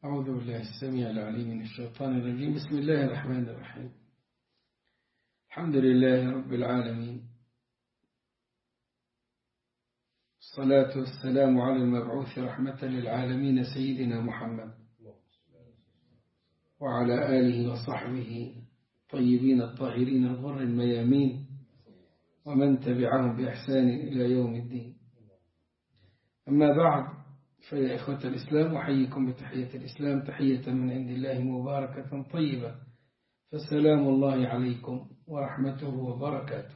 أعوذ بالله السميع العليم من الشيطان الرجيم بسم الله الرحمن الرحيم الحمد لله رب العالمين الصلاة والسلام على المبعوث رحمة للعالمين سيدنا محمد وعلى آله وصحبه طيبين الطاهرين الغر الميامين ومن تبعهم بإحسان إلى يوم الدين أما بعد فيا إخوة الإسلام أحييكم بتحية الإسلام تحية من عند الله مباركة طيبة فسلام الله عليكم ورحمته وبركاته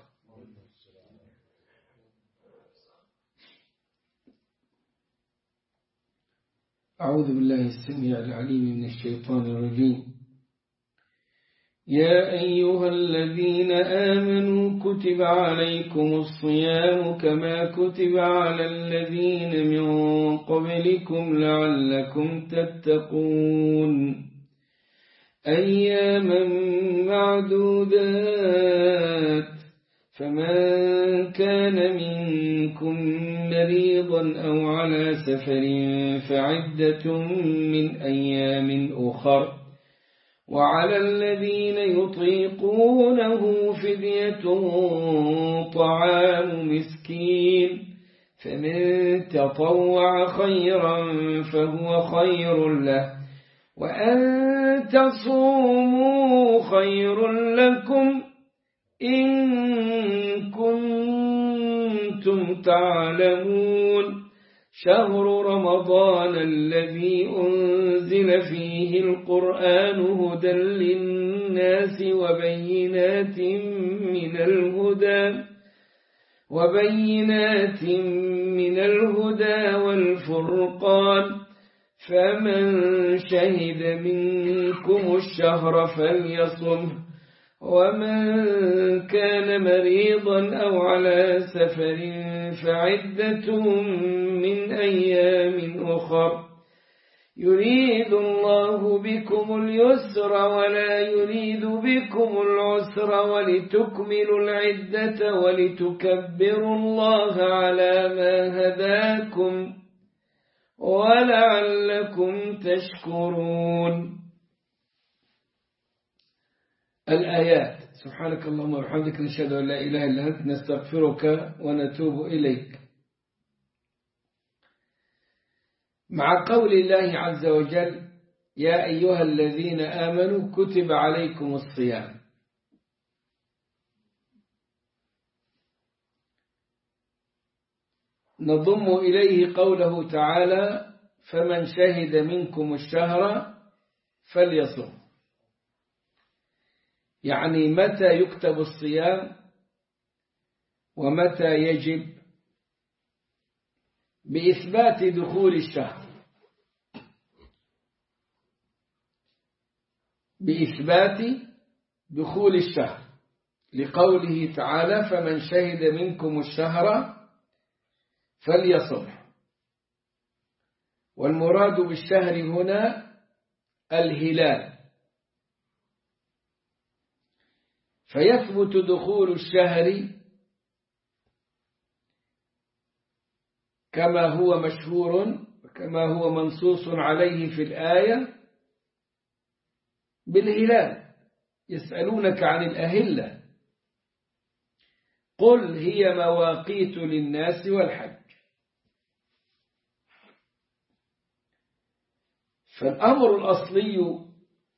أعوذ بالله السميع العليم من الشيطان الرجيم يا أيها الذين آمنوا كتب عليكم الصيام كما كتب على الذين من قبلكم لعلكم تتقون أياما معدودات فمن كان منكم مريضا أو على سفر فعدة من أيام أخر وعلى الذين يطيقونه فدية طعام مسكين فمن تطوع خيرا فهو خير له وأن تصوموا خير لكم إن كنتم تعلمون شهر رمضان الذي أنزل فيه القرآن هدى للناس وبينات من الهدى وبينات من الهدى والفرقان فمن شهد منكم الشهر فليصمه ومن كان مريضا أو على سفر فعدة من أيام أخر يريد الله بكم اليسر ولا يريد بكم العسر ولتكملوا العدة ولتكبروا الله على ما هداكم ولعلكم تشكرون الآيات سبحانك اللهم وبحمدك نشهد أن لا إله إلا أنت نستغفرك ونتوب إليك مع قول الله عز وجل يا أيها الذين آمنوا كتب عليكم الصيام نضم إليه قوله تعالى فمن شهد منكم الشهر فليصم يعني متى يكتب الصيام ومتى يجب بإثبات دخول الشهر بإثبات دخول الشهر لقوله تعالى فمن شهد منكم الشهر فليصم والمراد بالشهر هنا الهلال فيثبت دخول الشهر كما هو مشهور وكما هو منصوص عليه في الآية بالهلال يسألونك عن الأهلة قل هي مواقيت للناس والحج فالأمر الأصلي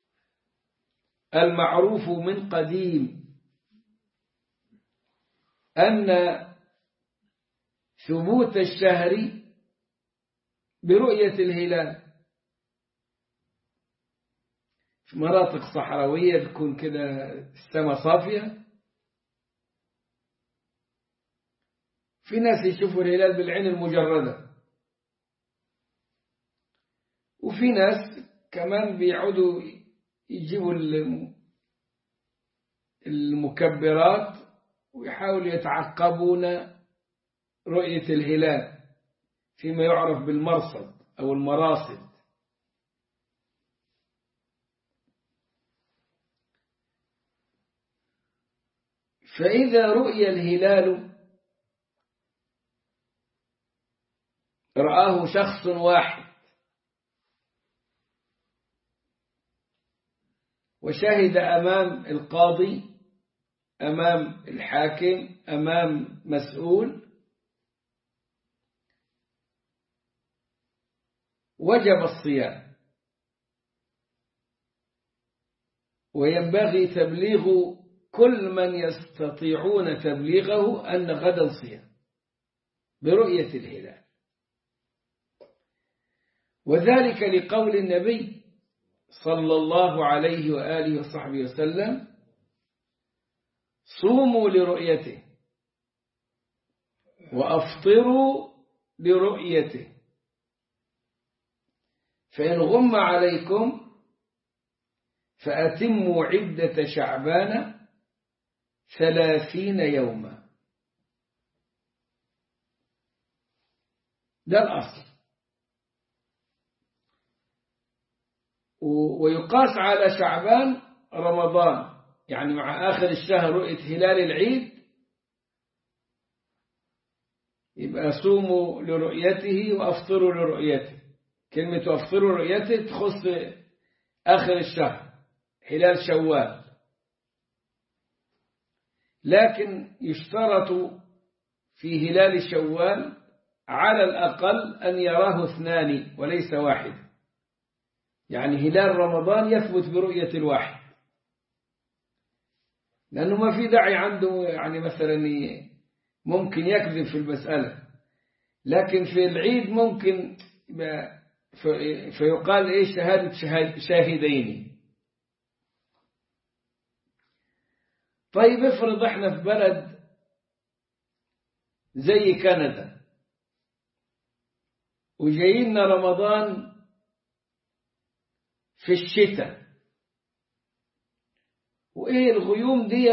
المعروف من قديم أن ثبوت الشهر برؤية الهلال في مناطق صحراوية تكون كده السماء صافية في ناس يشوفوا الهلال بالعين المجردة وفي ناس كمان بيعودوا يجيبوا المكبرات ويحاولوا يتعقبون رؤية الهلال فيما يعرف بالمرصد أو المراصد فإذا رؤي الهلال رآه شخص واحد وشهد أمام القاضي أمام الحاكم أمام مسؤول وجب الصيام وينبغي تبليغ كل من يستطيعون تبليغه أن غدا صيام برؤية الهلال وذلك لقول النبي صلى الله عليه وآله وصحبه وسلم صوموا لرؤيته وأفطروا لرؤيته فإن غم عليكم فأتموا عدة شعبان ثلاثين يوما ده الأصل ويقاس على شعبان رمضان يعني مع آخر الشهر رؤية هلال العيد يبقى صوموا لرؤيته وأفطروا لرؤيته كلمة أفطروا لرؤيته تخص آخر الشهر هلال شوال لكن يشترط في هلال شوال على الأقل أن يراه اثنان وليس واحد يعني هلال رمضان يثبت برؤية الواحد لأنه ما في داعي عنده يعني مثلا ممكن يكذب في المسألة لكن في العيد ممكن فيقال إيه شهادة شاهدين طيب افرض احنا في بلد زي كندا وجايين رمضان في الشتاء وإيه الغيوم دي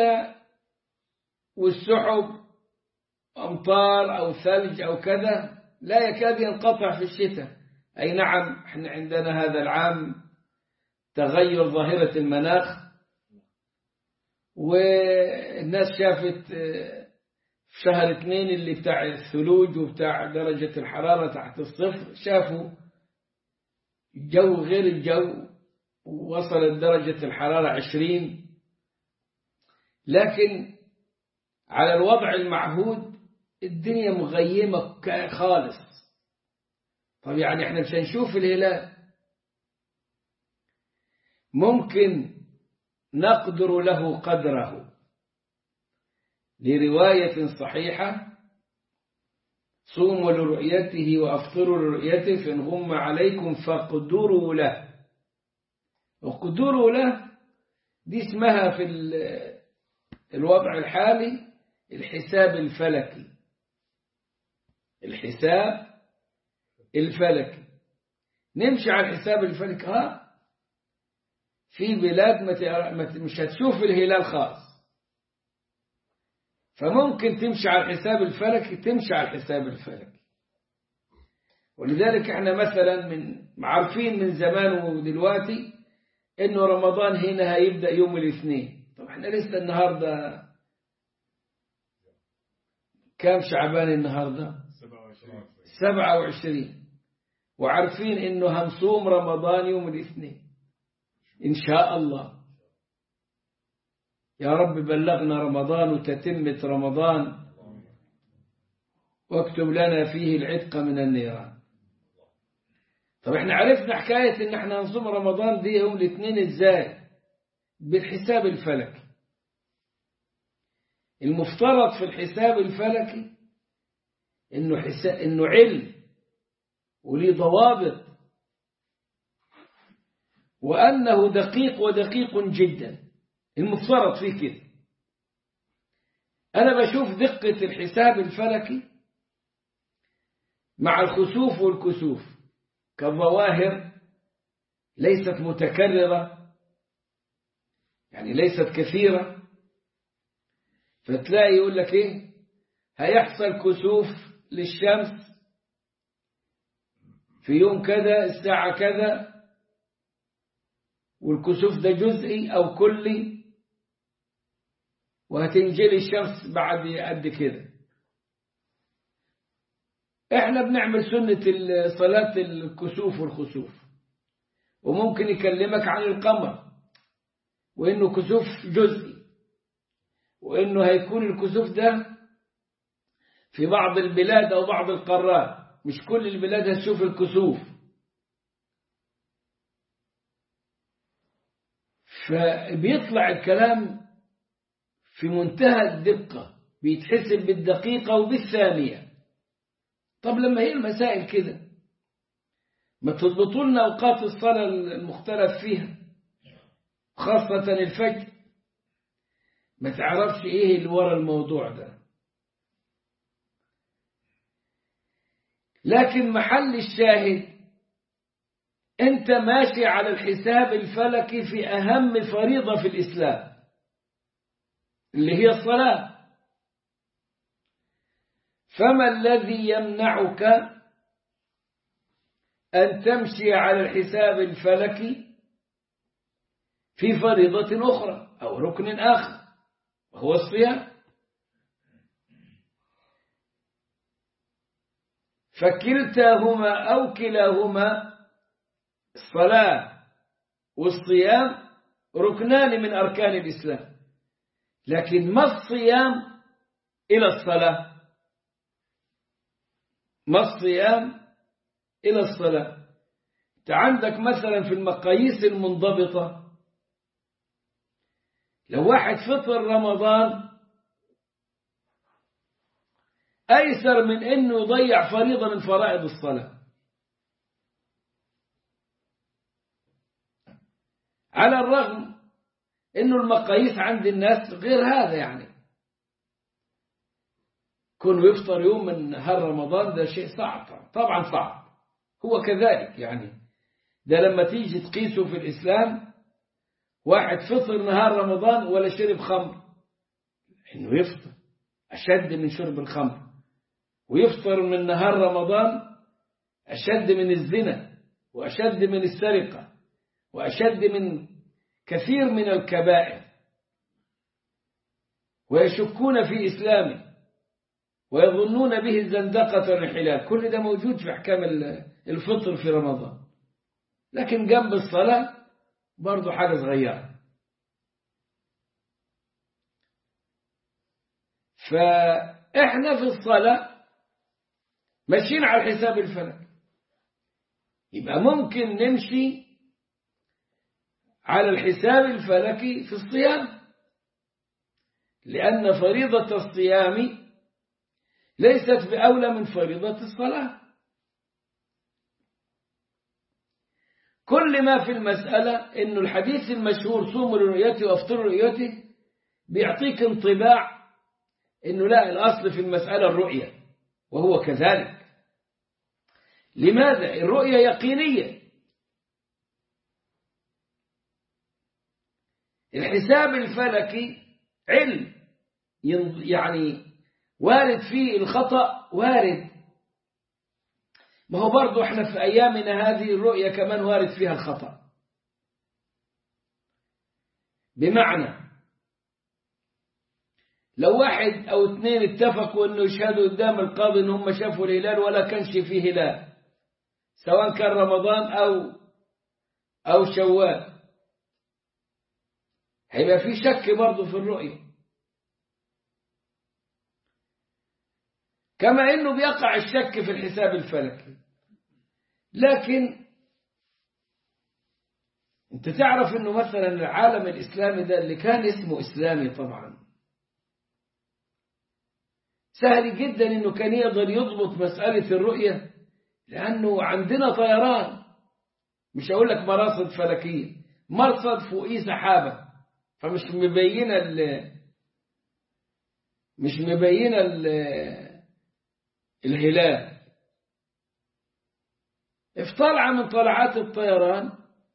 والسحب أمطار أو ثلج أو كذا لا يكاد ينقطع في الشتاء أي نعم احنا عندنا هذا العام تغير ظاهرة المناخ والناس شافت في شهر اثنين اللي بتاع الثلوج وبتاع درجة الحرارة تحت الصفر شافوا جو غير الجو وصلت درجة الحرارة عشرين لكن على الوضع المعهود الدنيا مغيمة خالص طب يعني احنا مش هنشوف الهلال ممكن نقدر له قدره لرواية صحيحة صوموا لرؤيته وأفطروا لرؤيته فإن غم عليكم فاقدروا له وقدروا له دي اسمها في الوضع الحالي الحساب الفلكي الحساب الفلكي نمشي على الحساب الفلكي ها في بلاد مش هتشوف الهلال خالص فممكن تمشي على الحساب الفلكي تمشي على الحساب الفلكي ولذلك احنا مثلا من عارفين من زمان ودلوقتي انه رمضان هنا هيبدأ يوم الاثنين طب احنا لسه النهاردة كام شعبان النهاردة سبعة وعشرين وعارفين انه هنصوم رمضان يوم الاثنين ان شاء الله يا رب بلغنا رمضان وتتمة رمضان واكتب لنا فيه العتق من النيران طب احنا عرفنا حكاية ان احنا نصوم رمضان دي يوم الاثنين ازاي بالحساب الفلكي المفترض في الحساب الفلكي انه حساب انه علم وليه ضوابط وانه دقيق ودقيق جدا المفترض فيه كده انا بشوف دقة الحساب الفلكي مع الخسوف والكسوف كالظواهر ليست متكررة يعني ليست كثيرة فتلاقي يقول لك ايه هيحصل كسوف للشمس في يوم كذا الساعة كذا والكسوف ده جزئي أو كلي وهتنجلي الشمس بعد قد كده احنا بنعمل سنة صلاة الكسوف والخسوف وممكن يكلمك عن القمر وإنه كسوف جزئي وإنه هيكون الكسوف ده في بعض البلاد أو بعض القارات مش كل البلاد هتشوف الكسوف فبيطلع الكلام في منتهى الدقة بيتحسب بالدقيقة وبالثانية طب لما هي المسائل كده ما تضبطوا لنا أوقات الصلاة المختلف فيها خاصة الفجر ما تعرفش إيه اللي ورا الموضوع ده لكن محل الشاهد أنت ماشي على الحساب الفلكي في أهم فريضة في الإسلام اللي هي الصلاة فما الذي يمنعك أن تمشي على الحساب الفلكي في فريضة أخرى أو ركن آخر وهو الصيام فكلتاهما أو كلاهما الصلاة والصيام ركنان من أركان الإسلام لكن ما الصيام إلى الصلاة ما الصيام إلى الصلاة أنت عندك مثلا في المقاييس المنضبطة لو واحد فطر رمضان أيسر من أنه يضيع فريضة من فرائض الصلاة على الرغم أنه المقاييس عند الناس غير هذا يعني كون يفطر يوم من نهار رمضان ده شيء صعب طبعا صعب هو كذلك يعني ده لما تيجي تقيسه في الإسلام واحد فطر نهار رمضان ولا شرب خمر إنه يفطر أشد من شرب الخمر ويفطر من نهار رمضان أشد من الزنا وأشد من السرقة وأشد من كثير من الكبائر ويشكون في إسلامه ويظنون به الزندقة والانحلال كل ده موجود في أحكام الفطر في رمضان لكن جنب الصلاة برضو حاجة صغيرة فإحنا في الصلاة ماشيين على الحساب الفلكي يبقى ممكن نمشي على الحساب الفلكي في الصيام لأن فريضة الصيام ليست بأولى من فريضة الصلاة كل ما في المسألة إنه الحديث المشهور صوموا لرؤيته وافطروا لرؤيته بيعطيك انطباع إنه لا الأصل في المسألة الرؤية وهو كذلك لماذا الرؤية يقينية الحساب الفلكي علم يعني وارد فيه الخطأ وارد ما هو برضو احنا في أيامنا هذه الرؤية كمان وارد فيها الخطأ بمعنى لو واحد أو اثنين اتفقوا أنه يشهدوا قدام القاضي أن هم شافوا الهلال ولا كانش فيه هلال سواء كان رمضان أو أو شوال هيبقى في شك برضه في الرؤية كما أنه بيقع الشك في الحساب الفلكي لكن انت تعرف أنه مثلا العالم الإسلامي ده اللي كان اسمه إسلامي طبعا سهل جدا أنه كان يقدر يضبط مسألة الرؤية لأنه عندنا طيران مش هقول لك مراصد فلكية مرصد فوقيه سحابة فمش مبينة ال مش مبينة ال الهلال في طلعة من طلعات الطيران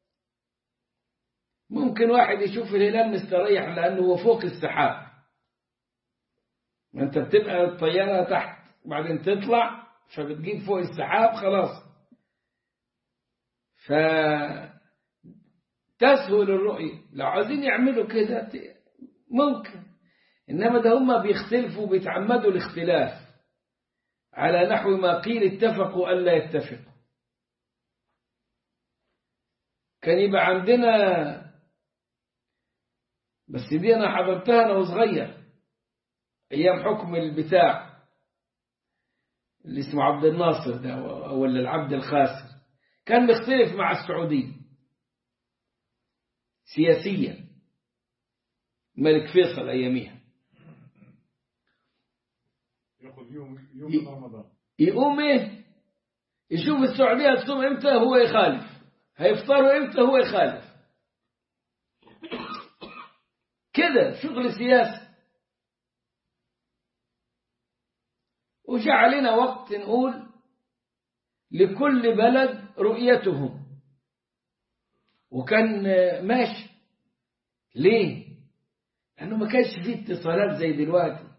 ممكن واحد يشوف الهلال مستريح لأنه هو فوق السحاب ما انت بتبقى الطيارة تحت وبعدين تطلع فبتجيب فوق السحاب خلاص ف تسهل الرؤية لو عايزين يعملوا كده ممكن إنما ده هم بيختلفوا بيتعمدوا الاختلاف على نحو ما قيل اتفقوا ألا يتفقوا كان يبقى عندنا بس دي أنا حضرتها أنا وصغير أيام حكم البتاع اللي اسمه عبد الناصر ده ولا العبد الخاسر كان مختلف مع السعودية سياسيا الملك فيصل أياميها ياخذ يوم يوم رمضان يقوم ايه يشوف السعودية تصوم امتى هو يخالف هيفطروا امتى هو يخالف كده شغل سياسي وجاء علينا وقت نقول لكل بلد رؤيتهم وكان ماشي ليه لأنه ما كانش فيه اتصالات زي دلوقتي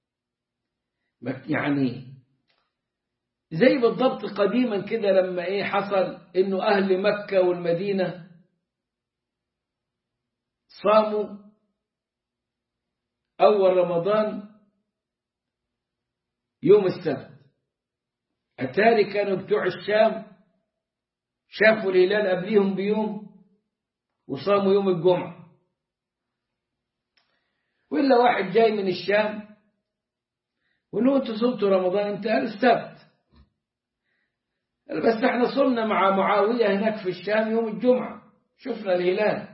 يعني زي بالضبط قديما كده لما ايه حصل انه اهل مكة والمدينة صاموا اول رمضان يوم السبت اتاري كانوا بتوع الشام شافوا الهلال قبليهم بيوم وصاموا يوم الجمعة وإلا واحد جاي من الشام ونقول انتوا صمتوا رمضان انت قال السبت بس احنا صمنا مع معاوية هناك في الشام يوم الجمعة شفنا الهلال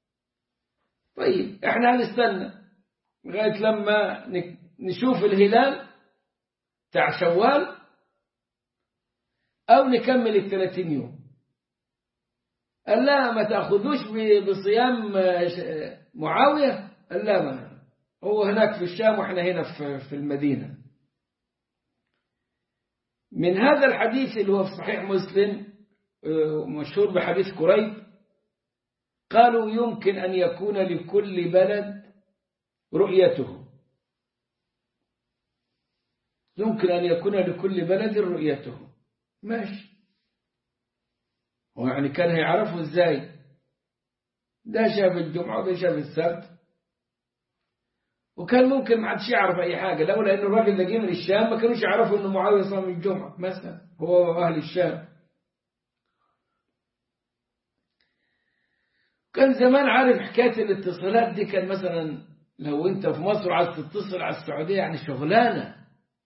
طيب احنا هنستنى لغاية لما نشوف الهلال بتاع شوال أو نكمل الثلاثين يوم قال لا ما تأخذوش بصيام معاوية قال لا ما هو هناك في الشام وإحنا هنا في المدينة من هذا الحديث اللي هو في صحيح مسلم مشهور بحديث كريب قالوا يمكن أن يكون لكل بلد رؤيته يمكن أن يكون لكل بلد رؤيته ماشي هو يعني كان هيعرفوا ازاي ده شاف الجمعة وده شاف السبت وكان ممكن ما حدش يعرف أي حاجة لولا إن الراجل ده جه من الشام ما كانوش يعرفوا إن معاوية صام الجمعة مثلا هو وأهل الشام كان زمان عارف حكاية الاتصالات دي كان مثلا لو أنت في مصر عايز تتصل على السعودية يعني شغلانة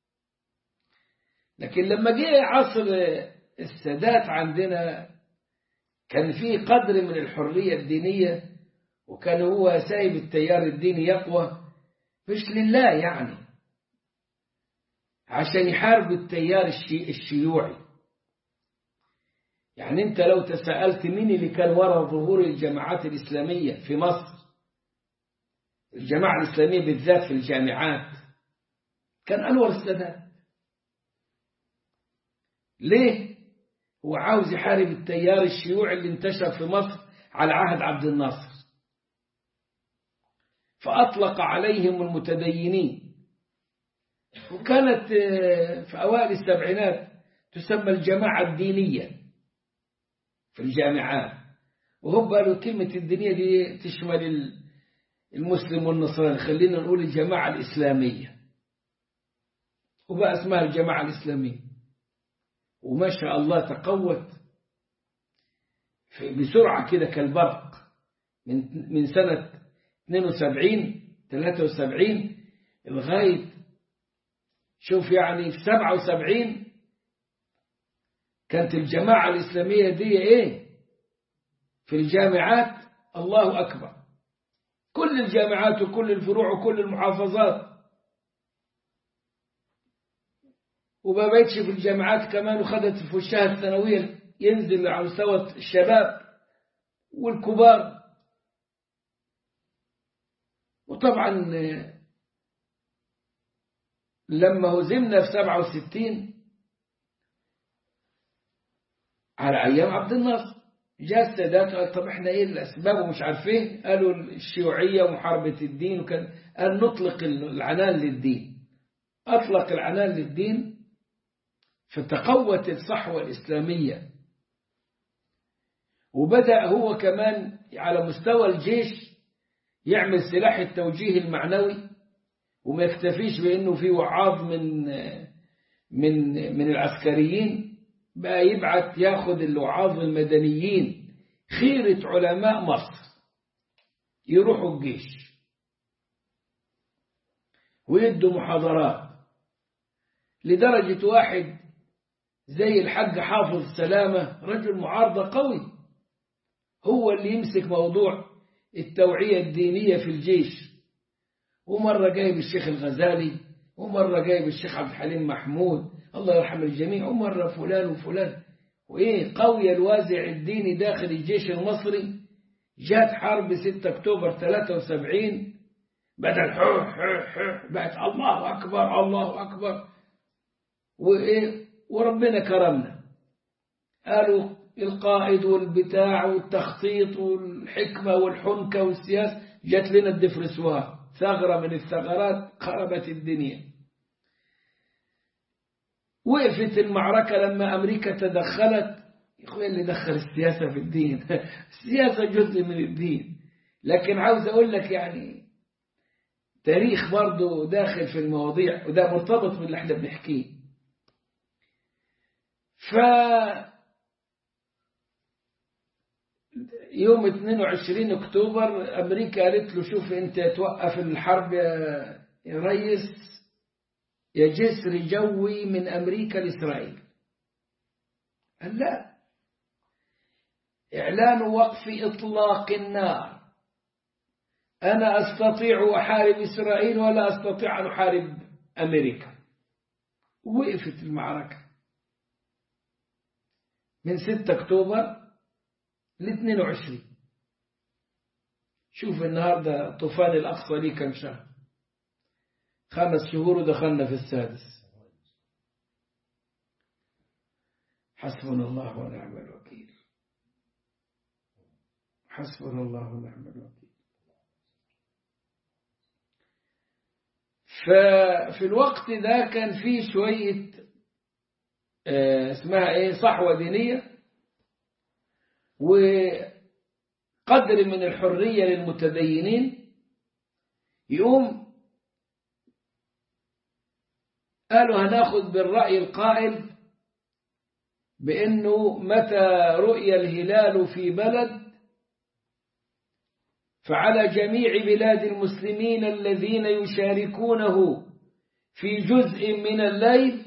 لكن لما جه عصر السادات عندنا كان في قدر من الحرية الدينية وكان هو سايب التيار الديني يقوى مش لله يعني عشان يحارب التيار الشي الشيوعي يعني انت لو تساءلت مين اللي كان وراء ظهور الجماعات الإسلامية في مصر الجماعة الإسلامية بالذات في الجامعات كان أنور السادات ليه هو عاوز يحارب التيار الشيوعي اللي انتشر في مصر على عهد عبد الناصر فأطلق عليهم المتدينين وكانت في أوائل السبعينات تسمى الجماعة الدينية في الجامعات وهم قالوا كلمة الدينية دي تشمل المسلم والنصراني خلينا نقول الجماعة الإسلامية وبقى اسمها الجماعة الإسلامية وما شاء الله تقوت بسرعة كده كالبرق من من سنة 72 73 لغاية شوف يعني في 77 كانت الجماعة الإسلامية دي إيه في الجامعات الله أكبر كل الجامعات وكل الفروع وكل المحافظات وما بقتش في الجامعات كمان وخدت في وشها الثانوية ينزل على مستوى الشباب والكبار وطبعا لما هزمنا في 67 على أيام عبد الناصر جاء السادات قال طب احنا ايه الأسباب ومش عارفين قالوا الشيوعية ومحاربة الدين وكان قال نطلق العنان للدين أطلق العنان للدين فتقوت الصحوة الإسلامية وبدأ هو كمان على مستوى الجيش يعمل سلاح التوجيه المعنوي وما يكتفيش بأنه في وعاظ من من من العسكريين بقى يبعت ياخد الوعاظ المدنيين خيرة علماء مصر يروحوا الجيش ويدوا محاضرات لدرجة واحد زي الحاج حافظ سلامة رجل معارضة قوي هو اللي يمسك موضوع التوعية الدينية في الجيش ومرة جايب الشيخ الغزالي ومرة جايب الشيخ عبد الحليم محمود الله يرحم الجميع ومرة فلان وفلان وإيه قوي الوازع الديني داخل الجيش المصري جات حرب 6 أكتوبر 73 بدل حوح حوح حوح بقت الله أكبر الله أكبر وإيه وربنا كرمنا قالوا القائد والبتاع والتخطيط والحكمة والحنكة والسياسة جات لنا الدفرسوار ثغرة من الثغرات خربت الدنيا وقفت المعركة لما أمريكا تدخلت يا اللي دخل السياسة في الدين السياسة جزء من الدين لكن عاوز أقول لك يعني تاريخ برضه داخل في المواضيع وده مرتبط باللي احنا بنحكيه ف يوم 22 اكتوبر امريكا قالت له شوف انت توقف الحرب يا ريس يا جسر جوي من امريكا لاسرائيل قال لا اعلان وقف اطلاق النار انا استطيع احارب اسرائيل ولا استطيع ان احارب امريكا وقفت المعركه من 6 أكتوبر ل 22 شوف النهاردة طوفان الأقصى ليه كم شهر خمس شهور ودخلنا في السادس حسبنا الله ونعم الوكيل حسبنا الله ونعم الوكيل ففي الوقت ده كان في شوية اسمها ايه صحوة دينية وقدر من الحرية للمتدينين يقوم قالوا هناخد بالرأي القائل بأنه متى رؤي الهلال في بلد فعلى جميع بلاد المسلمين الذين يشاركونه في جزء من الليل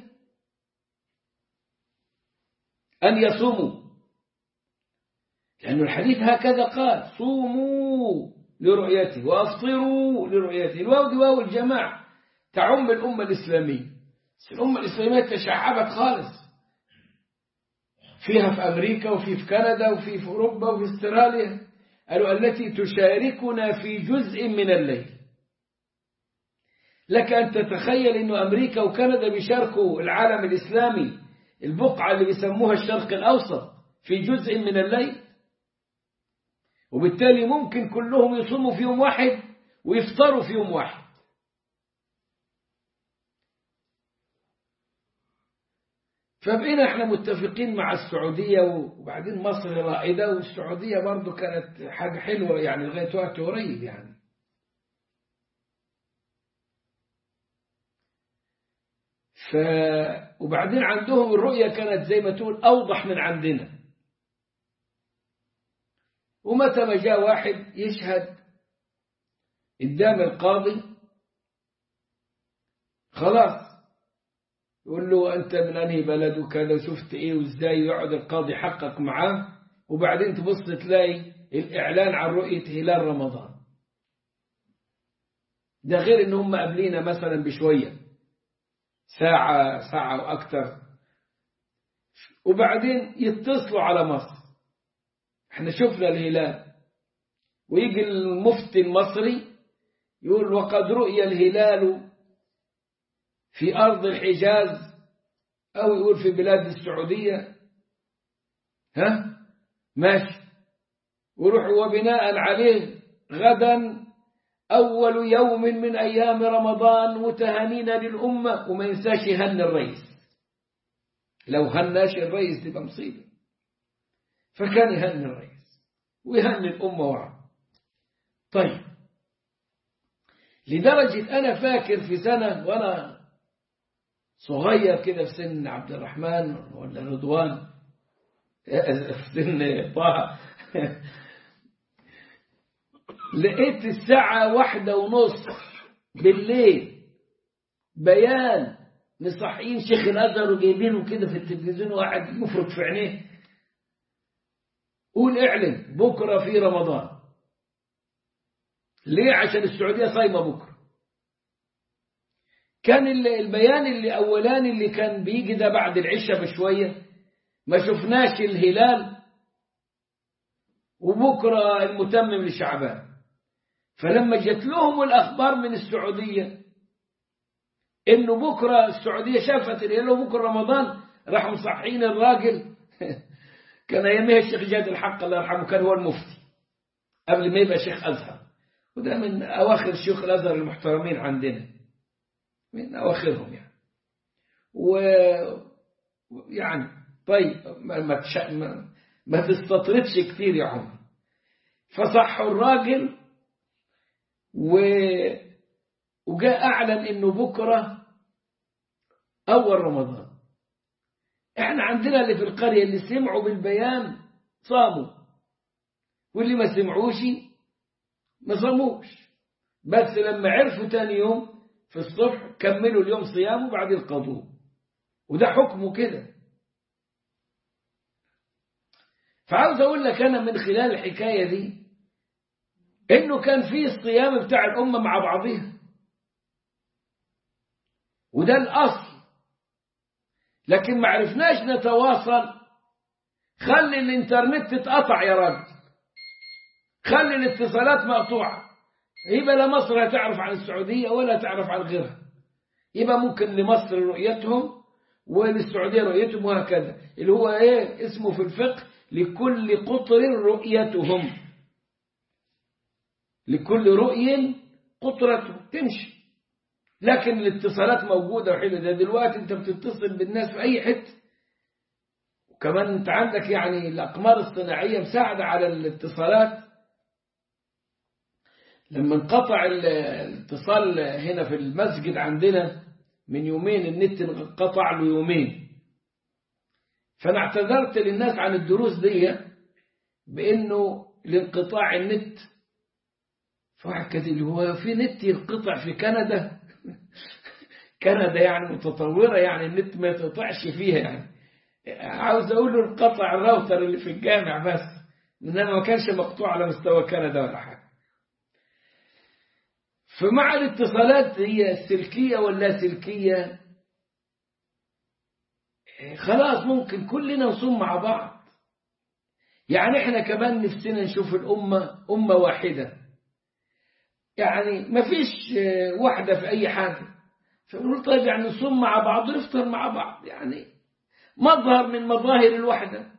أن يصوموا لأن الحديث هكذا قال صوموا لرؤيته وأفطروا لرؤيته الواو دي واو الجماعة تعم الأمة الإسلامية بس الأمة الإسلامية تشعبت خالص فيها في أمريكا وفي في كندا وفي في أوروبا وفي استراليا قالوا التي تشاركنا في جزء من الليل لك أن تتخيل أن أمريكا وكندا بيشاركوا العالم الإسلامي البقعة اللي بيسموها الشرق الأوسط في جزء من الليل وبالتالي ممكن كلهم يصوموا في يوم واحد ويفطروا في يوم واحد فبقينا احنا متفقين مع السعودية وبعدين مصر رائدة والسعودية برضو كانت حاجة حلوة يعني لغاية وقت قريب يعني ف وبعدين عندهم الرؤية كانت زي ما تقول أوضح من عندنا ومتى ما جاء واحد يشهد قدام القاضي خلاص يقول له أنت من أنهي بلد وكذا وشفت إيه وإزاي يقعد القاضي يحقق معاه وبعدين تبص تلاقي الإعلان عن رؤية هلال رمضان ده غير إن هم قبلينا مثلا بشوية ساعة ساعة وأكثر وبعدين يتصلوا على مصر احنا شفنا الهلال ويجي المفتي المصري يقول وقد رؤي الهلال في أرض الحجاز أو يقول في بلاد السعودية ها ماشي وروح وبناء عليه غدا أول يوم من أيام رمضان متهانين للأمة وما ينساش يهني الرئيس لو هناش الرئيس تبقى مصيبة فكان يهني الرئيس ويهني الأمة ورا طيب لدرجة أنا فاكر في سنة وأنا صغير كده في سن عبد الرحمن ولا رضوان في سن طه لقيت الساعة واحدة ونص بالليل بيان مصحيين شيخ الازهر وجايبينه كده في التلفزيون وقاعد يفرك في عينيه قول اعلن بكره في رمضان ليه عشان السعوديه صايمه بكره كان البيان اللي اولاني اللي كان بيجي ده بعد العشاء بشويه ما شفناش الهلال وبكره المتمم لشعبان فلما جت لهم الاخبار من السعوديه انه بكره السعوديه شافت الهلال وبكره رمضان راحوا مصحين الراجل كان ايامها الشيخ جاد الحق الله يرحمه كان هو المفتي قبل ما يبقى شيخ ازهر وده من اواخر شيوخ الازهر المحترمين عندنا من اواخرهم يعني و يعني طيب ما ما, تش... ما... ما تستطردش كتير يا عمر فصحوا الراجل و... وجاء أعلن إنه بكرة أول رمضان إحنا عندنا اللي في القرية اللي سمعوا بالبيان صاموا واللي ما سمعوش ما صاموش بس لما عرفوا تاني يوم في الصبح كملوا اليوم صيام وبعدين قضوه وده حكمه كده فعاوز أقول لك أنا من خلال الحكاية دي إنه كان في الصيام بتاع الأمة مع بعضها وده الأصل لكن ما عرفناش نتواصل خلي الانترنت تتقطع يا راجل خلي الاتصالات مقطوعة يبقى لا مصر هتعرف عن السعودية ولا تعرف عن غيرها يبقى ممكن لمصر رؤيتهم وللسعودية رؤيتهم وهكذا اللي هو ايه اسمه في الفقه لكل قطر رؤيتهم لكل رؤي قطرته تمشي لكن الاتصالات موجودة وحلوة ده دلوقتي انت بتتصل بالناس في اي حته وكمان انت عندك يعني الاقمار الصناعية مساعدة على الاتصالات لما انقطع الاتصال هنا في المسجد عندنا من يومين النت انقطع له يومين فانا اعتذرت للناس عن الدروس دي بانه لانقطاع النت فواحد كده اللي هو في نت ينقطع في كندا كندا يعني متطورة يعني النت ما يتقطعش فيها يعني عاوز اقول له انقطع الراوتر اللي في الجامع بس انما ما كانش مقطوع على مستوى كندا ولا حاجة فمع الاتصالات هي السلكية ولا سلكية خلاص ممكن كلنا نصوم مع بعض يعني احنا كمان نفسنا نشوف الأمة أمة واحدة يعني ما فيش واحدة في أي حاجة فنقول طيب يعني نصوم مع بعض ونفطر مع بعض يعني مظهر من مظاهر الوحدة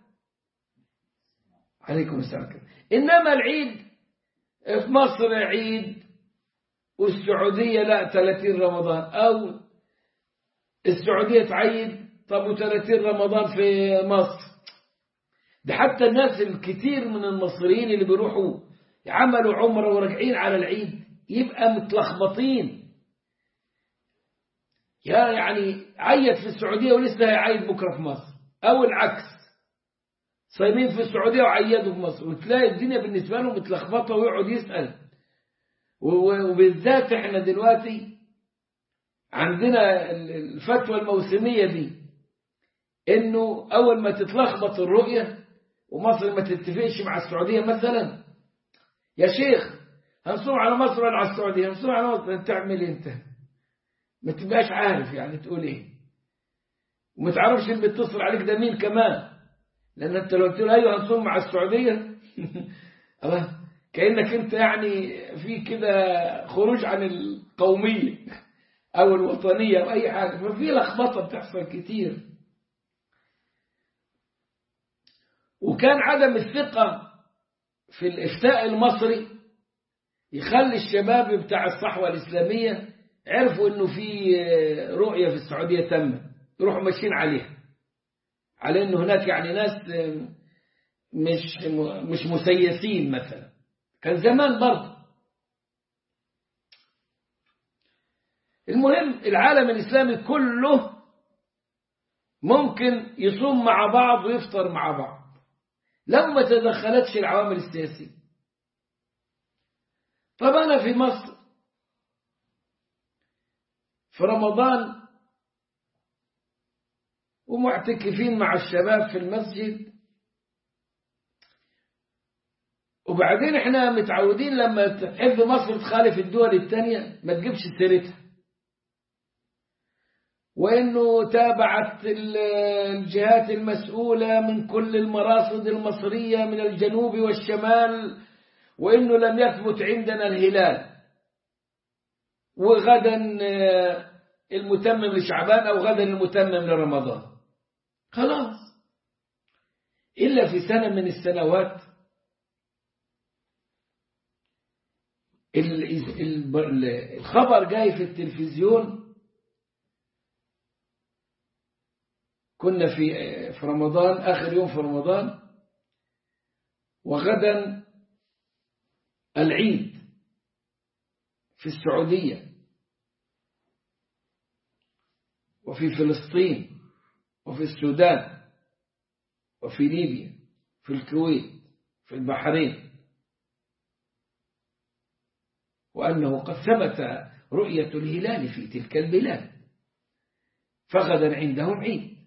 عليكم السلام إنما العيد في مصر عيد والسعودية لا 30 رمضان أو السعودية تعيد طب و30 رمضان في مصر ده حتى الناس الكثير من المصريين اللي بيروحوا عملوا عمرة وراجعين على العيد يبقى متلخبطين يا يعني عيد في السعودية ولسه هيعيد بكرة في مصر أو العكس صايمين في السعودية وعيدوا في مصر وتلاقي الدنيا بالنسبة لهم متلخبطة ويقعد يسأل وبالذات احنا دلوقتي عندنا الفتوى الموسمية دي انه اول ما تتلخبط الرؤية ومصر ما تتفقش مع السعودية مثلا يا شيخ هنصوم على مصر ولا على السعودية هنصوم على مصر انت تعمل انت ما تبقاش عارف يعني تقول ايه وما تعرفش اللي بيتصل عليك ده مين كمان لان انت لو قلت له ايوه هنصوم مع السعودية الله كأنك انت يعني في كده خروج عن القومية او الوطنية او اي حاجة ففي لخبطة بتحصل كتير وكان عدم الثقة في الإفتاء المصري يخلي الشباب بتاع الصحوة الإسلامية عرفوا إنه في رؤية في السعودية تمت يروحوا ماشيين عليها على إنه هناك يعني ناس مش مش مسيسين مثلا كان زمان برضه المهم العالم الإسلامي كله ممكن يصوم مع بعض ويفطر مع بعض لو ما تدخلتش العوامل السياسية طب أنا في مصر في رمضان ومعتكفين مع الشباب في المسجد وبعدين احنا متعودين لما تحب مصر تخالف الدول التانية ما تجيبش سيرتها وانه تابعت الجهات المسؤولة من كل المراصد المصرية من الجنوب والشمال وانه لم يثبت عندنا الهلال وغدا المتمم لشعبان او غدا المتمم لرمضان خلاص الا في سنة من السنوات الخبر جاي في التلفزيون كنا في في رمضان آخر يوم في رمضان وغدا العيد في السعودية وفي فلسطين وفي السودان وفي ليبيا في الكويت في البحرين وأنه قد ثبت رؤية الهلال في تلك البلاد فغدا عندهم عيد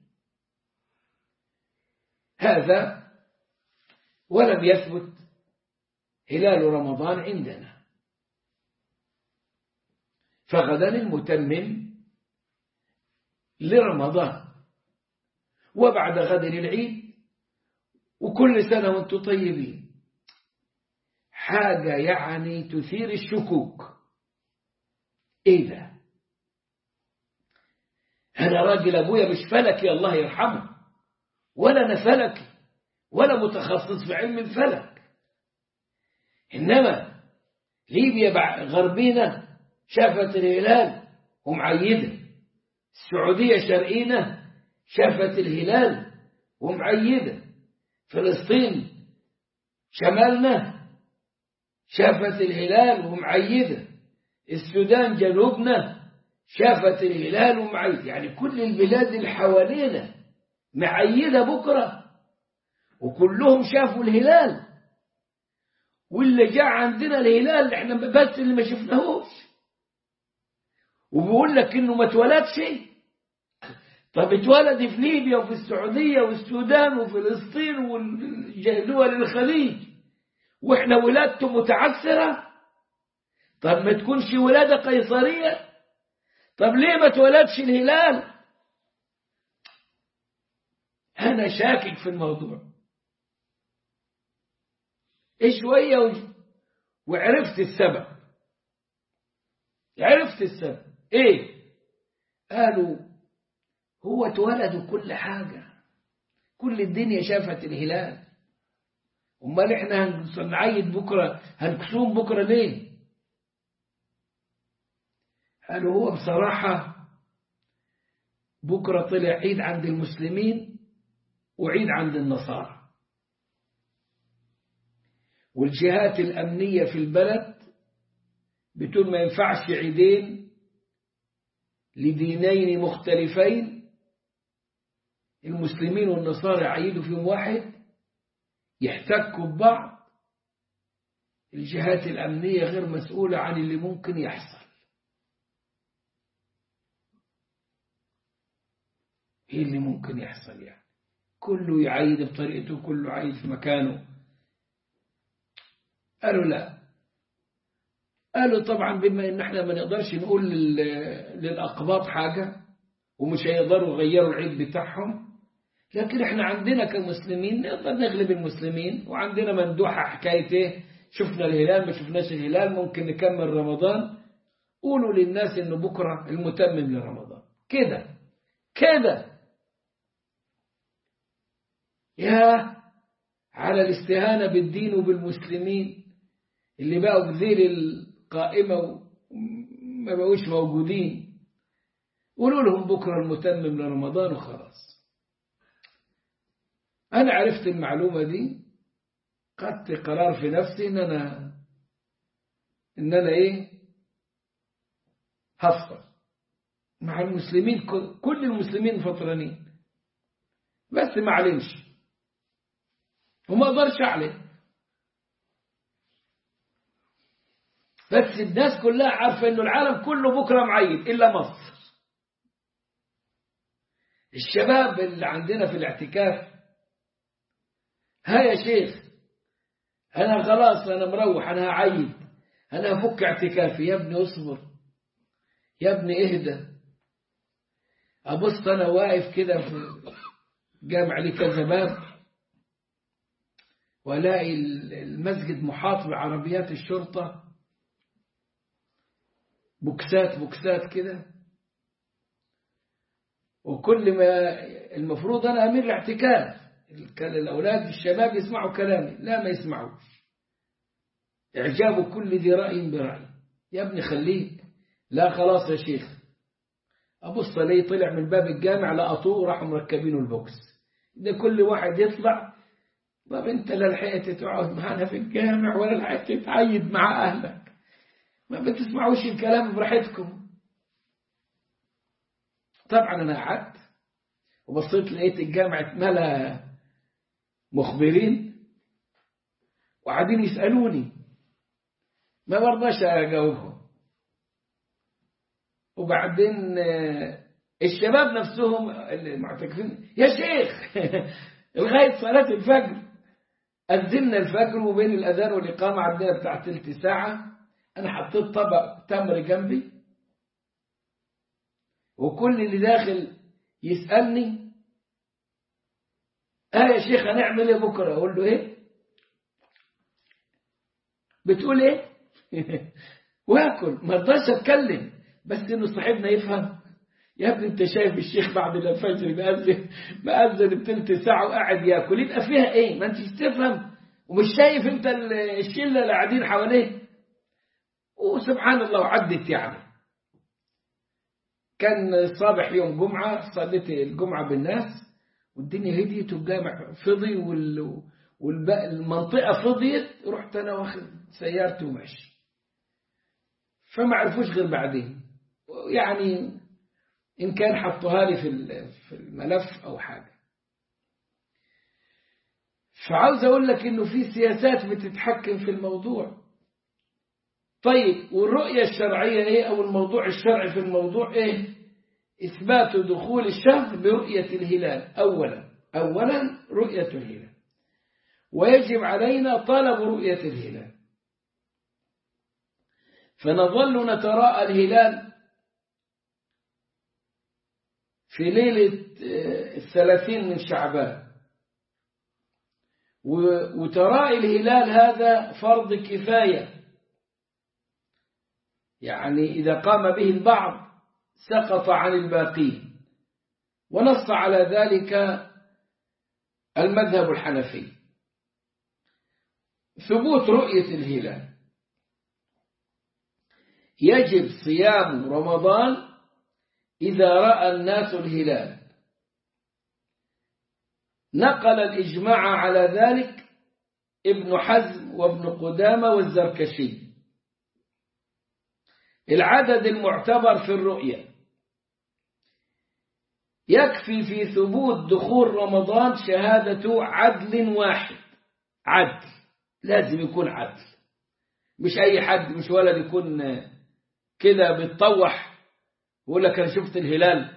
هذا ولم يثبت هلال رمضان عندنا فغدا المتمم لرمضان وبعد غد العيد وكل سنة وانتم طيبين حاجة يعني تثير الشكوك ايه ده انا راجل ابويا مش فلكي الله يرحمه ولا انا فلكي ولا متخصص في علم الفلك انما ليبيا غربينا شافت الهلال ومعيده السعوديه شرقينا شافت الهلال ومعيده فلسطين شمالنا شافت الهلال ومعيدة السودان جنوبنا شافت الهلال ومعيدة يعني كل البلاد اللي حوالينا معيدة بكرة وكلهم شافوا الهلال واللي جاء عندنا الهلال احنا بس اللي ما شفناهوش وبيقول لك انه ما اتولدش طب اتولد في ليبيا وفي السعودية والسودان وفلسطين ودول الخليج واحنا ولادته متعسرة طب ما تكونش ولادة قيصرية طب ليه ما تولدش الهلال انا شاكك في الموضوع ايه شوية وعرفت السبب عرفت السبب ايه قالوا هو اتولد كل حاجة كل الدنيا شافت الهلال امال احنا هنعيد بكرة هنكسوم بكرة ليه قالوا هو بصراحة بكرة طلع عيد عند المسلمين وعيد عند النصارى والجهات الأمنية في البلد بتقول ما ينفعش عيدين لدينين مختلفين المسلمين والنصارى يعيدوا فيهم واحد يحتكوا ببعض الجهات الأمنية غير مسؤولة عن اللي ممكن يحصل ايه اللي ممكن يحصل يعني كله يعيد بطريقته كله يعيد في مكانه قالوا لا قالوا طبعا بما ان احنا ما نقدرش نقول للأقباط حاجة ومش هيقدروا يغيروا العيد بتاعهم لكن احنا عندنا كمسلمين نقدر نغلب المسلمين وعندنا مندوحة حكاية ايه شفنا الهلال ما شفناش الهلال ممكن نكمل رمضان قولوا للناس انه بكرة المتمم لرمضان كده كده يا على الاستهانة بالدين وبالمسلمين اللي بقوا بذيل القائمة وما بقوش موجودين قولوا لهم بكرة المتمم لرمضان وخلاص أنا عرفت المعلومة دي خدت قرار في نفسي إن أنا إن أنا إيه هفطر مع المسلمين كل المسلمين فطرانين بس ما علمش وما اقدرش اعلم بس الناس كلها عارفه انه العالم كله بكره معيد الا مصر الشباب اللي عندنا في الاعتكاف ها يا شيخ أنا خلاص أنا مروح أنا هعيد أنا هفك اعتكافي يا ابني اصبر يا ابني اهدى أبص أنا واقف كده في جامع لي كذا باب وألاقي المسجد محاط بعربيات الشرطة بوكسات بوكسات كده وكل ما المفروض أنا أمير الاعتكاف كان الأولاد الشباب يسمعوا كلامي لا ما يسمعوش إعجاب كل ذي رأي برأي يا ابني خليك لا خلاص يا شيخ أبص لي طلع من باب الجامع لقطوه وراحوا مركبينه البوكس ده كل واحد يطلع طب انت لا لحقت تقعد معانا في الجامع ولا لحقت تتعيد مع أهلك ما بتسمعوش الكلام براحتكم طبعا أنا قعدت وبصيت لقيت الجامع اتملى مخبرين وقاعدين يسألوني ما برضاش أجاوبهم وبعدين الشباب نفسهم المعتكفين يا شيخ لغاية صلاة الفجر أذنا الفجر وبين الأذان والإقامة عندنا بتاع تلت ساعة أنا حطيت طبق تمر جنبي وكل اللي داخل يسألني اه يا شيخ هنعمل ايه بكرة اقول له ايه بتقول ايه واكل ما رضاش اتكلم بس انه صاحبنا يفهم يا ابني انت شايف الشيخ بعد الفجر بأذن بأذن بتلت ساعة وقاعد ياكل يبقى فيها ايه ما انتش تفهم ومش شايف انت الشلة اللي قاعدين حواليه وسبحان الله عدت يعني كان صباح يوم جمعة صليت الجمعة بالناس والدنيا هديت والجامع فضي وال... والمنطقة فضيت رحت أنا واخد سيارتي وماشي فما عرفوش غير بعدين يعني إن كان حطوها لي في في الملف أو حاجة فعاوز أقول لك إنه في سياسات بتتحكم في الموضوع طيب والرؤية الشرعية إيه أو الموضوع الشرعي في الموضوع إيه إثبات دخول الشهر برؤية الهلال أولا أولا رؤية الهلال ويجب علينا طلب رؤية الهلال فنظل نتراءى الهلال في ليلة الثلاثين من شعبان وتراءي الهلال هذا فرض كفاية يعني إذا قام به البعض سقط عن الباقين ونص على ذلك المذهب الحنفي ثبوت رؤية الهلال يجب صيام رمضان إذا رأى الناس الهلال نقل الإجماع على ذلك ابن حزم وابن قدامة والزركشي العدد المعتبر في الرؤية يكفي في ثبوت دخول رمضان شهادة عدل واحد عدل لازم يكون عدل مش أي حد مش ولد يكون كده بيتطوح ويقول لك أنا شفت الهلال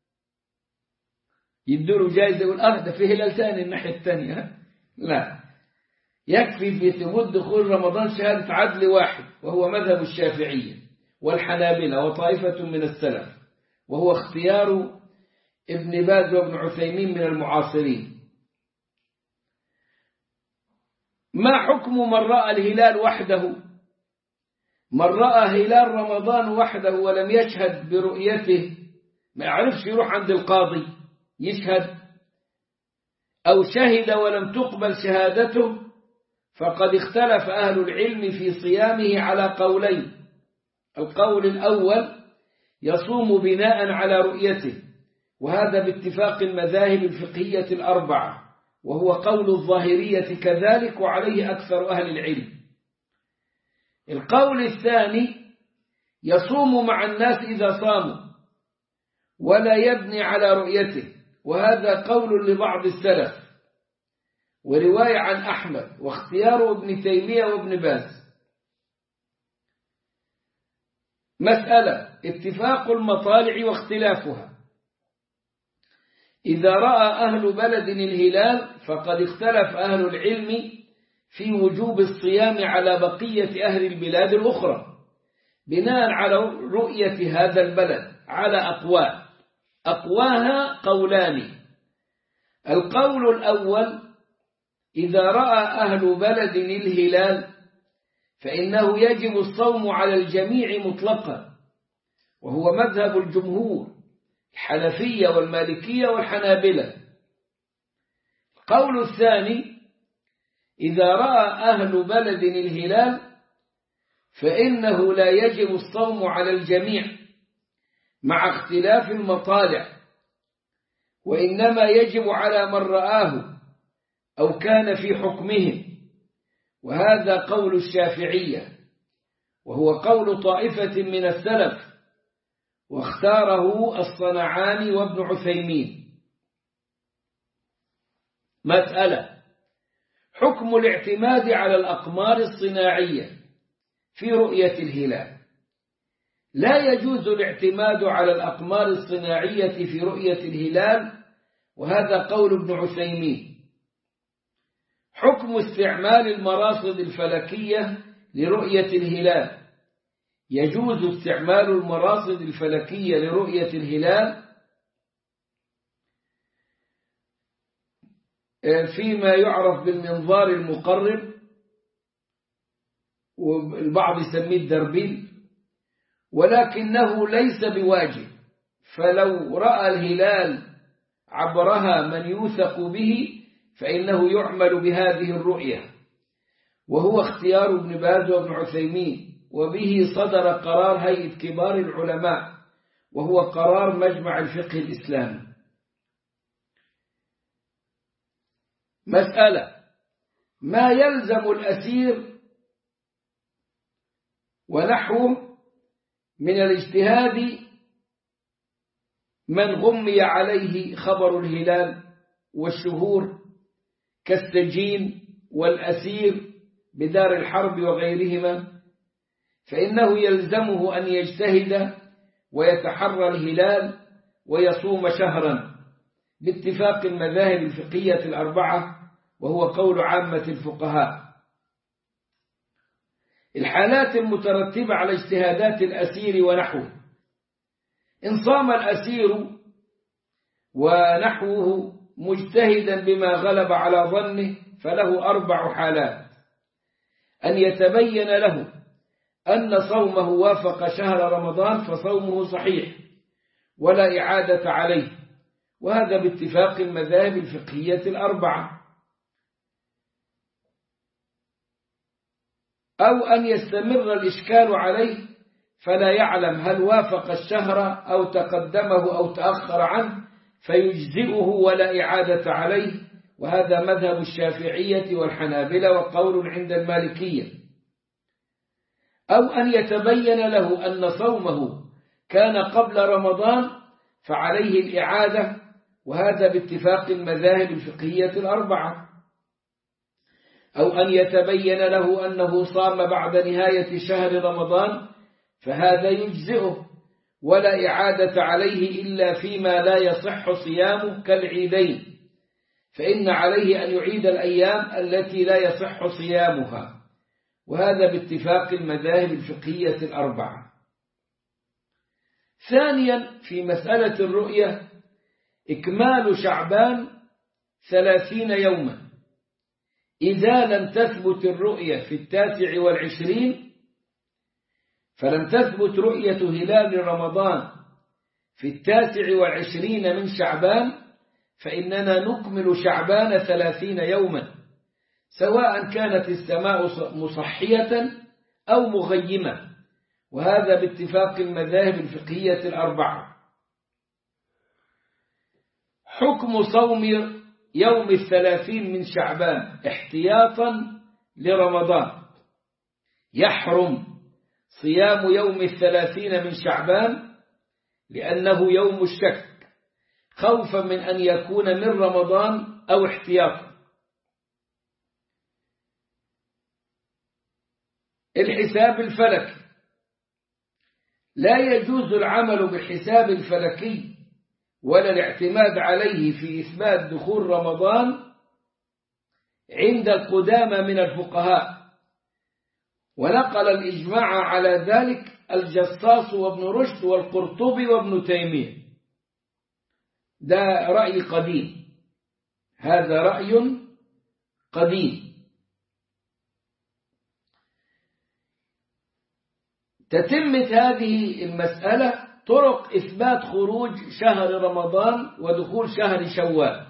يدوله جايزة يقول أه ده في هلال ثاني الناحية الثانية لا يكفي في ثبوت دخول رمضان شهادة عدل واحد وهو مذهب الشافعية والحنابلة وطائفة من السلف وهو اختيار ابن باز وابن عثيمين من المعاصرين ما حكم من رأى الهلال وحده من رأى هلال رمضان وحده ولم يشهد برؤيته ما يعرفش يروح عند القاضي يشهد أو شهد ولم تقبل شهادته فقد اختلف أهل العلم في صيامه على قولين القول الأول يصوم بناء على رؤيته وهذا باتفاق المذاهب الفقهية الأربعة وهو قول الظاهرية كذلك وعليه أكثر أهل العلم القول الثاني يصوم مع الناس إذا صاموا ولا يبني على رؤيته وهذا قول لبعض السلف ورواية عن أحمد واختيار ابن تيمية وابن باز مسألة اتفاق المطالع واختلافها إذا رأى أهل بلد الهلال فقد اختلف أهل العلم في وجوب الصيام على بقية أهل البلاد الأخرى بناء على رؤية هذا البلد على أقوال أقواها قولان القول الأول إذا رأى أهل بلد الهلال فإنه يجب الصوم على الجميع مطلقا وهو مذهب الجمهور الحنفية والمالكية والحنابلة القول الثاني إذا رأى أهل بلد الهلال فإنه لا يجب الصوم على الجميع مع اختلاف المطالع وإنما يجب على من رآه أو كان في حكمهم وهذا قول الشافعية وهو قول طائفة من السلف واختاره الصنعاني وابن عثيمين مسألة حكم الاعتماد على الأقمار الصناعية في رؤية الهلال لا يجوز الاعتماد على الأقمار الصناعية في رؤية الهلال وهذا قول ابن عثيمين حكم استعمال المراصد الفلكية لرؤية الهلال يجوز استعمال المراصد الفلكية لرؤية الهلال فيما يعرف بالمنظار المقرب والبعض يسميه الدربيل ولكنه ليس بواجب فلو رأى الهلال عبرها من يوثق به فإنه يعمل بهذه الرؤية وهو اختيار ابن باز وابن عثيمين وبه صدر قرار هيئة كبار العلماء وهو قرار مجمع الفقه الإسلامي مسألة ما يلزم الأسير ونحوه من الاجتهاد من غمي عليه خبر الهلال والشهور كالسجين والأسير بدار الحرب وغيرهما فإنه يلزمه أن يجتهد ويتحرى الهلال ويصوم شهرا باتفاق المذاهب الفقهية الأربعة وهو قول عامة الفقهاء الحالات المترتبة على اجتهادات الأسير ونحوه إن صام الأسير ونحوه مجتهدا بما غلب على ظنه فله أربع حالات أن يتبين له أن صومه وافق شهر رمضان فصومه صحيح ولا إعادة عليه وهذا باتفاق المذاهب الفقهية الأربعة أو أن يستمر الإشكال عليه فلا يعلم هل وافق الشهر أو تقدمه أو تأخر عنه فيجزئه ولا إعادة عليه وهذا مذهب الشافعية والحنابلة وقول عند المالكية أو أن يتبين له أن صومه كان قبل رمضان فعليه الإعادة وهذا باتفاق المذاهب الفقهية الأربعة أو أن يتبين له أنه صام بعد نهاية شهر رمضان فهذا يجزئه ولا إعادة عليه إلا فيما لا يصح صيامه كالعيدين فإن عليه أن يعيد الأيام التي لا يصح صيامها وهذا باتفاق المذاهب الفقهية الأربعة ثانيا في مسألة الرؤية إكمال شعبان ثلاثين يوما إذا لم تثبت الرؤية في التاسع والعشرين فلم تثبت رؤية هلال رمضان في التاسع والعشرين من شعبان فإننا نكمل شعبان ثلاثين يوما سواء كانت السماء مصحية أو مغيمة وهذا باتفاق المذاهب الفقهية الأربعة حكم صوم يوم الثلاثين من شعبان احتياطا لرمضان يحرم صيام يوم الثلاثين من شعبان لأنه يوم الشك خوفا من أن يكون من رمضان أو احتياطا الحساب الفلكي لا يجوز العمل بالحساب الفلكي ولا الاعتماد عليه في إثبات دخول رمضان عند القدامى من الفقهاء ونقل الإجماع على ذلك الجصاص وابن رشد والقرطبي وابن تيمية ده رأي قديم هذا رأي قديم تتمة هذه المسألة طرق إثبات خروج شهر رمضان ودخول شهر شوال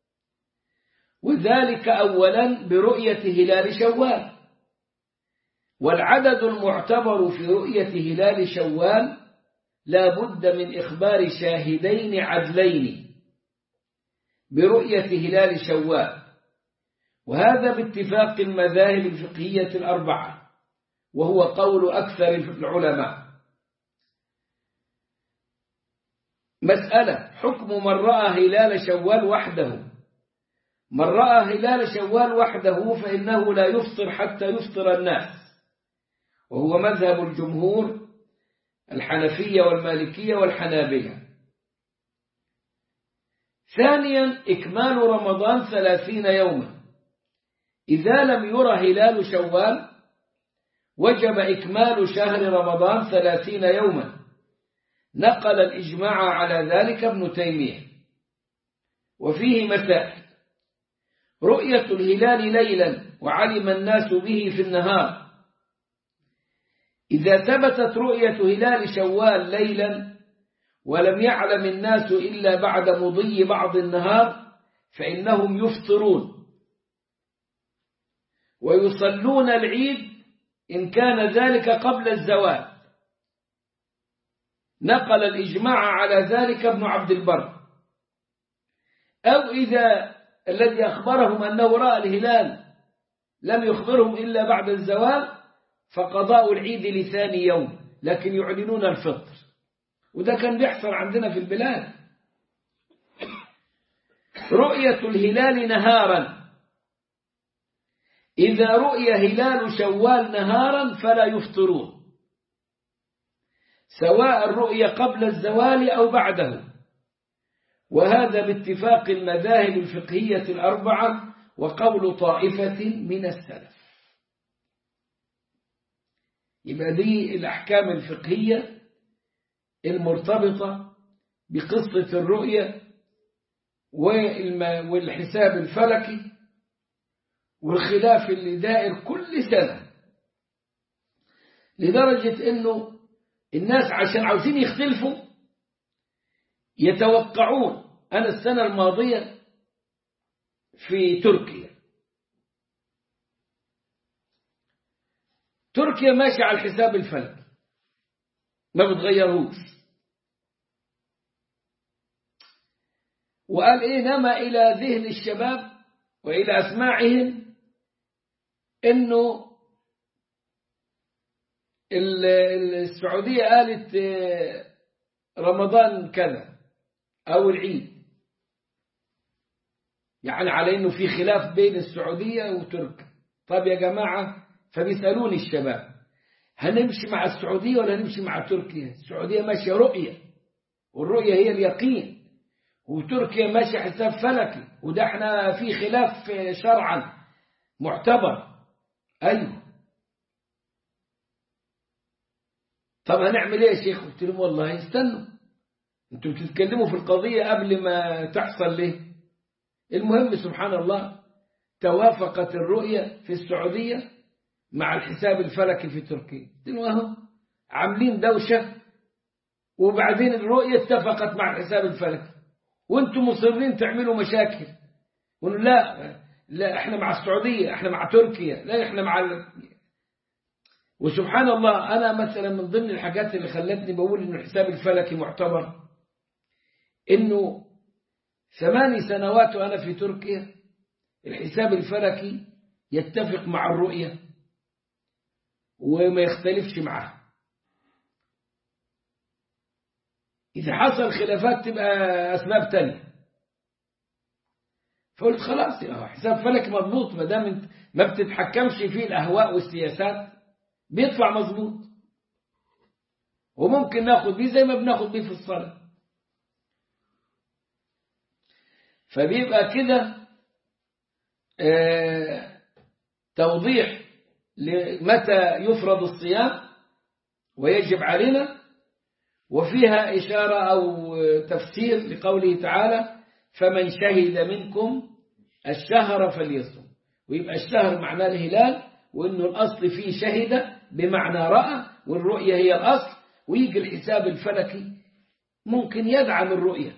وذلك أولا برؤية هلال شوال والعدد المعتبر في رؤية هلال شوال لا بد من إخبار شاهدين عدلين برؤية هلال شوال وهذا باتفاق المذاهب الفقهية الأربعة وهو قول أكثر العلماء مسألة حكم من رأى هلال شوال وحده من رأى هلال شوال وحده فإنه لا يفطر حتى يفطر الناس وهو مذهب الجمهور الحنفية والمالكية والحنابلة ثانيا إكمال رمضان ثلاثين يوما إذا لم يرى هلال شوال وجب إكمال شهر رمضان ثلاثين يوما نقل الإجماع على ذلك ابن تيمية وفيه مسائل رؤية الهلال ليلا وعلم الناس به في النهار إذا ثبتت رؤية هلال شوال ليلا ولم يعلم الناس إلا بعد مضي بعض النهار فإنهم يفطرون ويصلون العيد إن كان ذلك قبل الزوال نقل الإجماع على ذلك ابن عبد البر أو إذا الذي أخبرهم أنه رأى الهلال لم يخبرهم إلا بعد الزوال فقضاء العيد لثاني يوم لكن يعلنون الفطر وده كان بيحصل عندنا في البلاد رؤية الهلال نهارا إذا رؤي هلال شوال نهارا فلا يفطرون سواء الرؤية قبل الزوال أو بعده وهذا باتفاق المذاهب الفقهية الأربعة وقول طائفة من السلف يبقى دي الأحكام الفقهية المرتبطة بقصة الرؤية والحساب الفلكي والخلاف اللي دائر كل سنة لدرجة أنه الناس عشان عاوزين يختلفوا يتوقعون أنا السنة الماضية في تركيا تركيا ماشية على الحساب الفلكي ما بتغيرهوش وقال إيه نما إلى ذهن الشباب وإلى أسماعهم إنه السعودية قالت رمضان كذا أو العيد يعني على إنه في خلاف بين السعودية وتركيا طب يا جماعة فبيسألوني الشباب هنمشي مع السعودية ولا نمشي مع تركيا السعودية ماشية رؤية والرؤية هي اليقين وتركيا ماشية حساب فلكي وده احنا في خلاف شرعا معتبر أيوه طب هنعمل ايه يا شيخ قلت لهم والله استنوا انتوا بتتكلموا في القضية قبل ما تحصل ليه المهم سبحان الله توافقت الرؤية في السعودية مع الحساب الفلكي في تركيا اهو عاملين دوشة وبعدين الرؤية اتفقت مع الحساب الفلكي وانتم مصرين تعملوا مشاكل ونقول لا لا احنا مع السعودية احنا مع تركيا لا احنا مع ال... وسبحان الله أنا مثلا من ضمن الحاجات اللي خلتني بقول إنه الحساب الفلكي معتبر إنه ثماني سنوات وأنا في تركيا الحساب الفلكي يتفق مع الرؤية وما يختلفش معها إذا حصل خلافات تبقى أسباب تانية فقلت خلاص يا حساب فلك مضبوط ما دام ما بتتحكمش فيه الأهواء والسياسات بيطلع مظبوط وممكن ناخد بيه زي ما بناخد بيه في الصلاة فبيبقى كده آه توضيح لمتى يفرض الصيام ويجب علينا وفيها إشارة أو تفسير لقوله تعالى فمن شهد منكم الشهر فليصم ويبقى الشهر معناه الهلال وإنه الأصل فيه شهد بمعنى رأى والرؤية هي الأصل ويجي الحساب الفلكي ممكن يدعم الرؤية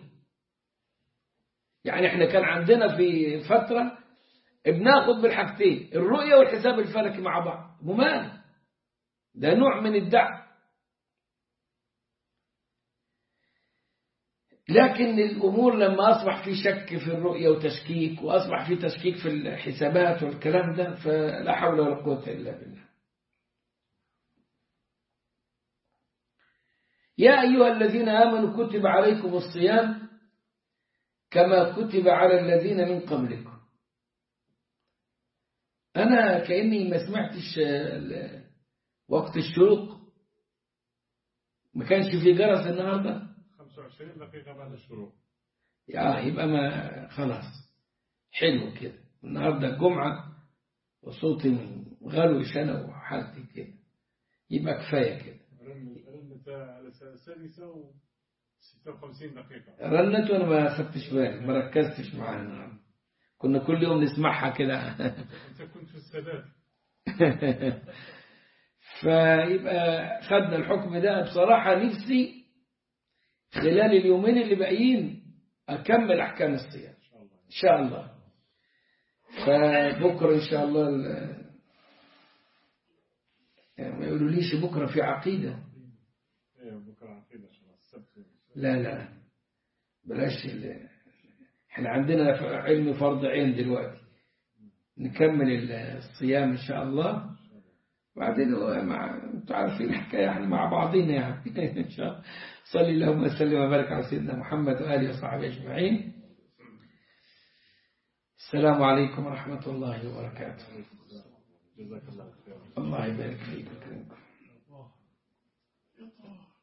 يعني احنا كان عندنا في فترة بناخد بالحاجتين الرؤية والحساب الفلكي مع بعض ممال ده نوع من الدعم لكن الأمور لما أصبح في شك في الرؤية وتشكيك وأصبح في تشكيك في الحسابات والكلام ده فلا حول ولا قوة إلا بالله يا أيها الذين آمنوا كتب عليكم الصيام كما كتب على الذين من قبلكم أنا كأني ما سمعتش وقت الشروق ما كانش في جرس النهارده 25 دقيقة بعد الشروق يا يبقى ما خلاص حلو كده النهارده الجمعة وصوتي غلوش أنا وحالتي كده يبقى كفاية كده رنت على السادسة و 56 دقيقة رنت وأنا ما خدتش بالي ما ركزتش معاها النهارده كنا كل يوم نسمعها كده أنت كنت في السادات فيبقى خدنا الحكم ده بصراحة نفسي خلال اليومين اللي باقيين أكمل أحكام الصيام إن شاء الله إن شاء الله فبكرة إن شاء الله ال- يعني ما يقولوليش بكرة في عقيدة إيه بكرة عقيدة إن شاء الله السبت لا لا بلاش ال- احنا عندنا علم فرض عين دلوقتي نكمل الصيام إن شاء الله بعدين هو مع انتوا عارفين الحكاية يعني مع بعضينا يعني إن شاء الله صلي اللهم وسلم وبارك على سيدنا محمد وآله وصحبه أجمعين السلام عليكم ورحمة الله وبركاته جزاك الله خير الله يبارك فيك ويكرمكم الله